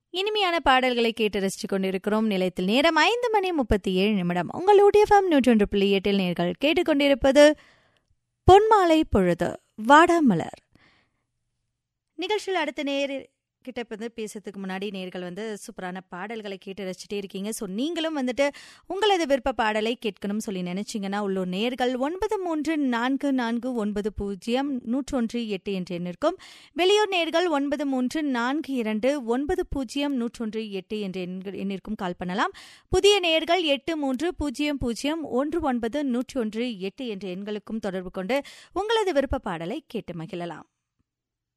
இனிமையான பாடல்களை கேட்டு ரசித்துக் கொண்டிருக்கிறோம் நிலையத்தில் நேரம் ஐந்து மணி முப்பத்தி ஏழு நிமிடம் உங்களுடைய ஃபம் நூற்றொன்று புள்ளி எட்டில் நேர்கள் கேட்டுக்கொண்டிருப்பது பொன்மாலை பொழுது வாடாமலர் நிகழ்ச்சியில் அடுத்த நேர் கிட்ட வந்து பேசுறதுக்கு முன்னாடி நேர்கள் வந்து சூப்பரான பாடல்களை கேட்டு ரசிச்சுட்டே இருக்கீங்க ஸோ நீங்களும் வந்துட்டு உங்களது விருப்ப பாடலை கேட்கணும் சொல்லி நினைச்சீங்கன்னா உள்ளூர் நேர்கள் ஒன்பது மூன்று நான்கு நான்கு ஒன்பது பூஜ்ஜியம் நூற்றொன்று எட்டு என்ற எண்ணிற்கும் வெளியூர் நேர்கள் ஒன்பது மூன்று நான்கு இரண்டு ஒன்பது பூஜ்ஜியம் நூற்றொன்று எட்டு என்ற எண்கள் எண்ணிற்கும் கால் பண்ணலாம் புதிய நேர்கள் எட்டு மூன்று பூஜ்ஜியம் பூஜ்ஜியம் ஒன்று ஒன்பது நூற்றி ஒன்று எட்டு என்ற எண்களுக்கும் தொடர்பு கொண்டு உங்களது விருப்ப பாடலை கேட்டு மகிழலாம்